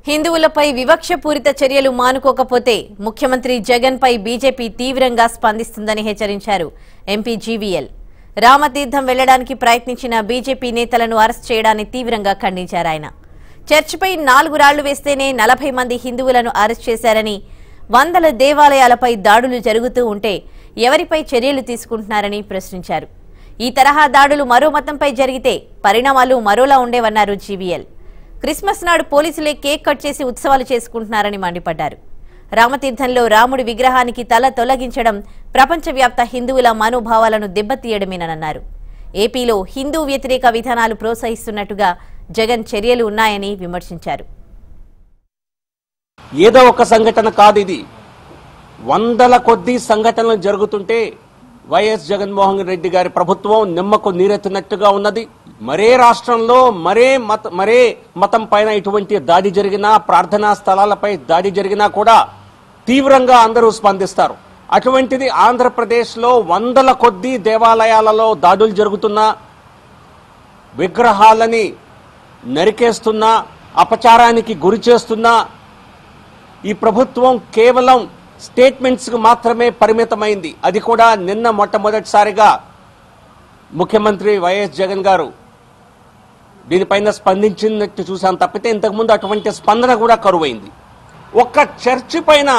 హిందువులపై వివక్షపూరిత చర్యలు మానుకోకపోతే ముఖ్యమంత్రి జగన్ పై బీజేపీ తీవ్రంగా స్పందిస్తుందని హెచ్చరించారు ఎంపీ జీవీఎల్ రామతీర్థం వెళ్లడానికి ప్రయత్నించిన బీజేపీ నేతలను అరెస్ట్ చేయడాన్ని తీవ్రంగా ఖండించారు ఆయన చర్చిపై నాలుగు రాళ్లు వేస్తేనే నలభై మంది హిందువులను అరెస్ట్ చేశారని వందల దేవాలయాలపై దాడులు జరుగుతూ ఉంటే ఎవరిపై చర్యలు తీసుకుంటున్నారని ప్రశ్నించారు ఈ తరహా దాడులు మరో మతంపై జరిగితే పరిణామాలు మరోలా ఉండేవన్నారు జీవీఎల్ క్రిస్మస్ నాడు పోలీసులే కేక్ కట్ చేసి ఉత్సవాలు చేసుకుంటున్నారని మండిపడ్డారు రామతీర్థంలో రాముడి విగ్రహానికి తల తొలగించడం ప్రపంచవ్యాప్త హిందువుల మనోభావాలను దెబ్బతీయడమేనన్నారు ఏపీలో హిందూ వ్యతిరేక విధానాలు ప్రోత్సహిస్తున్నట్టుగా జగన్ చర్యలు ఉన్నాయని విమర్శించారు ఏదో ఒక సంఘటన కాదు ఇది వందల కొద్ది సంఘటనలు జరుగుతుంటే వైఎస్ జగన్మోహన్ రెడ్డి గారి ప్రభుత్వం నిమ్మకు నీరెత్తినట్టుగా ఉన్నది మరే రాష్ట్రంలో మరే మత మరే మతం పైన ఇటువంటి దాడి జరిగినా ప్రార్థనా స్థలాలపై దాడి జరిగినా కూడా తీవ్రంగా అందరూ స్పందిస్తారు అటువంటిది ఆంధ్రప్రదేశ్లో వందల కొద్ది దేవాలయాలలో దాడులు జరుగుతున్నా విగ్రహాలని నరికేస్తున్నా అపచారానికి గురి చేస్తున్నా ఈ ప్రభుత్వం కేవలం స్టేట్మెంట్స్ కు మాత్రమే పరిమితమైంది అది కూడా నిన్న మొట్టమొదటిసారిగా ముఖ్యమంత్రి వైఎస్ జగన్ గారు దీనిపైన స్పందించినట్టు చూసాం తప్పితే ఇంతకుముందు అటువంటి స్పందన కూడా కరువైంది ఒక్క చర్చి పైన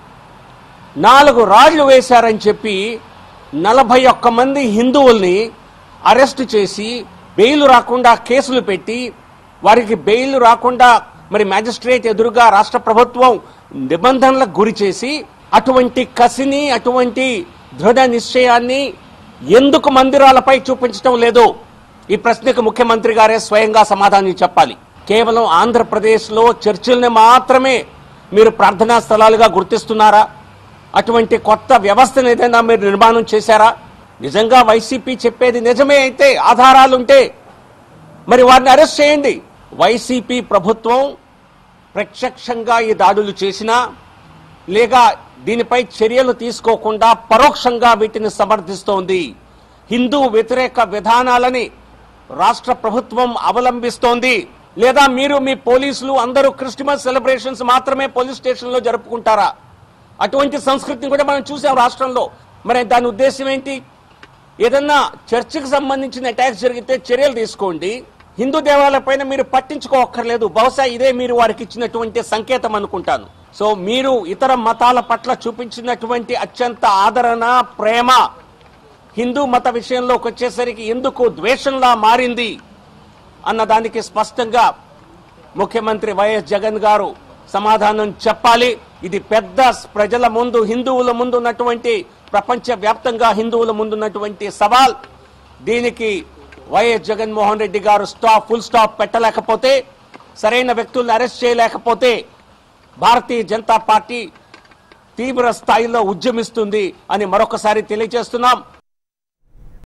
నాలుగు రాళ్లు వేశారని చెప్పి నలభై ఒక్క మంది హిందువుల్ని అరెస్టు చేసి బెయిల్ రాకుండా కేసులు పెట్టి వారికి బెయిల్ రాకుండా మరి మ్యాజిస్ట్రేట్ ఎదురుగా రాష్ట్ర ప్రభుత్వం నిబంధనలకు గురి చేసి అటువంటి కసిని అటువంటి దృఢ నిశ్చయాన్ని ఎందుకు మందిరాలపై చూపించడం లేదు ఈ ప్రశ్నకు ముఖ్యమంత్రి గారే స్వయంగా సమాధానం చెప్పాలి కేవలం ఆంధ్రప్రదేశ్లో చర్చిల్ని మాత్రమే మీరు ప్రార్థనా స్థలాలుగా గుర్తిస్తున్నారా అటువంటి కొత్త వ్యవస్థను ఏదైనా మీరు నిర్మాణం చేశారా నిజంగా వైసీపీ చెప్పేది నిజమే అయితే ఆధారాలుంటే మరి వారిని అరెస్ట్ చేయండి వైసీపీ ప్రభుత్వం ప్రత్యక్షంగా ఈ దాడులు చేసినా లేక దీనిపై చర్యలు తీసుకోకుండా పరోక్షంగా వీటిని సమర్థిస్తోంది హిందూ వ్యతిరేక విధానాలని రాష్ట్ర ప్రభుత్వం అవలంబిస్తోంది లేదా మీరు మీ పోలీసులు అందరూ క్రిస్మస్ సెలబ్రేషన్స్ మాత్రమే పోలీస్ స్టేషన్లో జరుపుకుంటారా అటువంటి సంస్కృతిని కూడా మనం చూసాం రాష్ట్రంలో మరి దాని ఉద్దేశం ఏంటి ఏదన్నా చర్చికి సంబంధించిన అటాక్స్ జరిగితే చర్యలు తీసుకోండి హిందూ దేవాలయపైన మీరు పట్టించుకోక్కర్లేదు బహుశా ఇదే మీరు వారికి ఇచ్చినటువంటి సంకేతం అనుకుంటాను సో మీరు ఇతర మతాల పట్ల చూపించినటువంటి అత్యంత ఆదరణ ప్రేమ హిందూ మత విషయంలోకి వచ్చేసరికి ఎందుకు ద్వేషంలా మారింది అన్న దానికి స్పష్టంగా ముఖ్యమంత్రి వైఎస్ జగన్ గారు సమాధానం చెప్పాలి ఇది పెద్ద ప్రజల ముందు హిందువుల ముందు ఉన్నటువంటి ప్రపంచ వ్యాప్తంగా హిందువుల ముందు ఉన్నటువంటి సవాల్ దీనికి వైఎస్ జగన్మోహన్ రెడ్డి గారు స్టాప్ ఫుల్ స్టాప్ పెట్టలేకపోతే సరైన వ్యక్తులను అరెస్ట్ చేయలేకపోతే భారతీయ జనతా పార్టీ తీవ్ర స్థాయిలో ఉద్యమిస్తుంది అని మరొకసారి తెలియజేస్తున్నాం